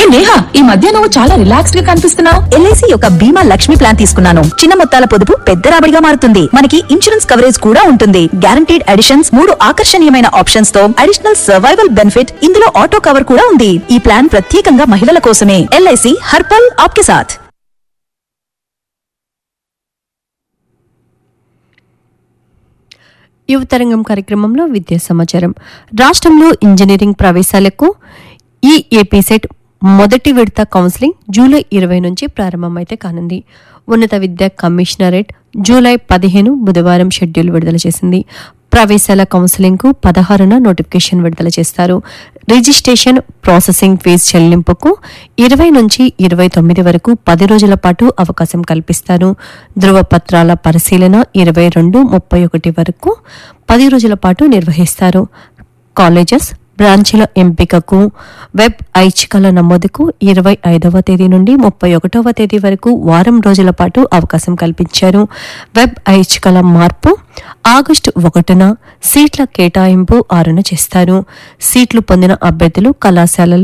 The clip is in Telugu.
నేహా ఈ మధ్య నువ్వు చాలా రిలాక్స్డ్ గా కనిపిస్తున్నావు ఎల్ఐసి యొక్క బీమా లక్ష్మి ప్లాన్ తీసుకున్నాను చిన్న మొత్తాల పొదుపు పెద్ద రాబడిగా మారుతుంది మనకి ఇన్సూరెన్స్ కవరేజ్ కూడా ఉంటుంది గ్యారంటీడ్ అడిషన్స్ మూడు ఆకర్షణీయమైన ఆప్షన్స్ తో అడిషనల్ సర్వైవల్ బెనిఫిట్ ఇందులో ఆటో కవర్ కూడా ఉంది ఈ ప్లాన్ ప్రత్యేకంగా మహిళల కోసమే ఎల్ఐసి హర్పల్ ఆప్కే సాథ్ యువతరంగం కార్యక్రమంలో విద్యా సమాచారం రాష్ట్రంలో ఇంజనీరింగ్ ప్రవేశాలకు ఈ ఏపీ సెట్ మొదటి విడత కౌన్సిలింగ్ జూలై ఇరవై నుంచి ప్రారంభమైతే కానుంది ఉన్నత విద్యా కమిషనరేట్ జూలై పదిహేను బుధవారం షెడ్యూల్ విడుదల చేసింది ప్రవేశాల కౌన్సిలింగ్ కు పదహారున నోటిఫికేషన్ విడుదల చేస్తారు రిజిస్ట్రేషన్ ప్రాసెసింగ్ ఫీజు చెల్లింపుకు ఇరవై నుంచి ఇరవై తొమ్మిది వరకు పది రోజుల పాటు అవకాశం కల్పిస్తారు ధృవపత్రాల పరిశీలన ఇరవై రెండు ముప్పై ఒకటి వరకు పది రోజుల పాటు నిర్వహిస్తారు కాలేజెస్ బ్రాంచీల ఎంపికకు వెబ్ ఐచ్ఛికల నమోదుకు ఇరవై ఐదవ తేదీ నుండి ముప్పై ఒకటవ తేదీ వరకు వారం రోజుల పాటు అవకాశం కల్పించారు వెబ్ ఐచ్ఛికల మార్పు ఆగస్టు ఒకటిన సీట్ల కేటాయింపు ఆరున చేస్తారు సీట్లు పొందిన అభ్యర్థులు కళాశాలలు